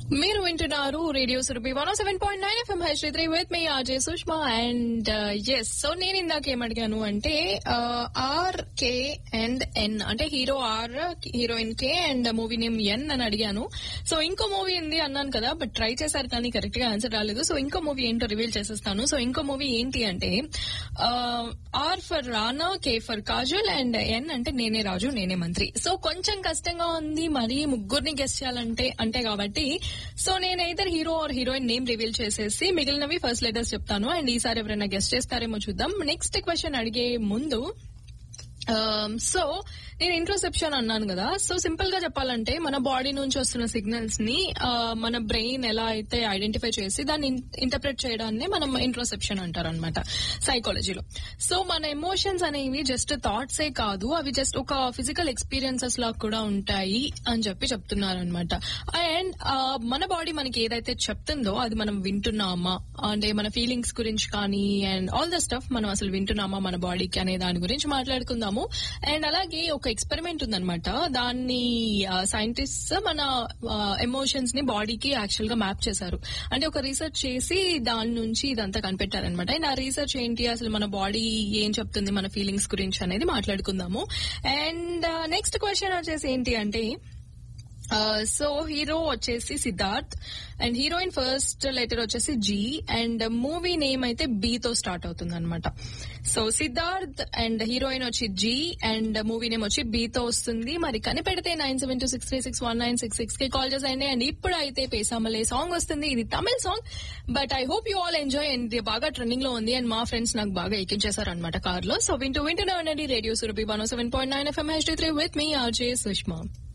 మీరు వింటున్నారు radio Surabhi one seven point nine FM hi Sri with me RJ Sushma and yes so నేను ఇందాక ఏమడిగాను అంటే ఆర్ కే అండ్ ఎన్ అంటే hero or heroine K and movie name N అని అడిగాను సో ఇంకో మూవీ ఉంది అన్నాను కదా బట్ ట్రై చేశారు కానీ కరెక్ట్ గా ఆన్సర్ రాలేదు సో ఇంకో మూవీ ఏంటో రివీల్ చేసేస్తాను సో ఇంకో మూవీ ఏంటి అంటే R for Rana K for Kajal and N అంటే నేనే రాజు నేనే మంత్రి సో కొంచెం కష్టంగా ఉంది మరి ముగ్గురిని గెస్ట్ చేయాలంటే అంటే కాబట్టి సో నేను ఇద్దరు hero or heroine name reveal చేసేసి మిగిలినవి ఫస్ట్ లెటర్స్ చెప్తాను అండ్ ఈసారి ఎవరైనా గెస్ట్ చేస్తారేమో చూద్దాం నెక్స్ట్ క్వశ్చన్ అడిగే ముందు సో నేను ఇంట్రోసెప్షన్ అన్నాను కదా సో సింపుల్ గా చెప్పాలంటే మన బాడీ నుంచి వస్తున్న సిగ్నల్స్ ని మన బ్రెయిన్ ఎలా అయితే ఐడెంటిఫై చేసి దాన్ని ఇంటర్ప్రెట్ చేయడాన్ని మనం ఇంట్రోసెప్షన్ అంటారు అనమాట సైకాలజీలో సో మన ఎమోషన్స్ అనేవి జస్ట్ థాట్సే కాదు అవి జస్ట్ ఒక ఫిజికల్ ఎక్స్పీరియన్సెస్ లా కూడా ఉంటాయి అని చెప్పి చెప్తున్నారు అనమాట అండ్ మన బాడీ మనకి ఏదైతే చెప్తుందో అది మనం వింటున్నామా అంటే మన ఫీలింగ్స్ గురించి కానీ అండ్ ఆల్ ద స్టఫ్ మనం అసలు వింటున్నామా మన బాడీకి అనే దాని గురించి మాట్లాడుకుందాము అండ్ అలాగే ఒక ఎక్స్పెరిమెంట్ ఉందన్నమాట దాన్ని సైంటిస్ట్ మన ఎమోషన్స్ ని బాడీకి యాక్చువల్ గా మ్యాప్ చేశారు అంటే ఒక రీసెర్చ్ చేసి దాని నుంచి ఇదంతా కనిపెట్టారనమాట అండ్ ఆ రీసెర్చ్ ఏంటి అసలు మన బాడీ ఏం చెప్తుంది మన ఫీలింగ్స్ గురించి అనేది మాట్లాడుకుందాము అండ్ నెక్స్ట్ క్వశ్చన్ వచ్చేసి ఏంటి అంటే సో హీరో వచ్చేసి Siddharth and heroine first letter వచ్చేసి జీ అండ్ మూవీ నేమ్ అయితే బి తో స్టార్ట్ అవుతుంది అనమాట సో సిద్ధార్థ్ అండ్ హీరోయిన్ వచ్చి జీ అండ్ మూవీ నేమ్ వచ్చి బి తో వస్తుంది మరి కనిపెడితే nine seven two six three six one nine six six కి కాల్ చేసేయండి అండ్ ఇప్పుడు అయితే పేసామలే సాంగ్ వస్తుంది ఇది Tamil song but I hope you all enjoy and ఇది బాగా ట్రెండింగ్ లో ఉంది అండ్ మా ఫ్రెండ్స్ నాకు బాగా ఎక్కించేశారు అనమాట కార్ లో సో వింటూ వింటూనే ఉండండి radio Surabhi one seven point nine FM H three with me RJ Sushma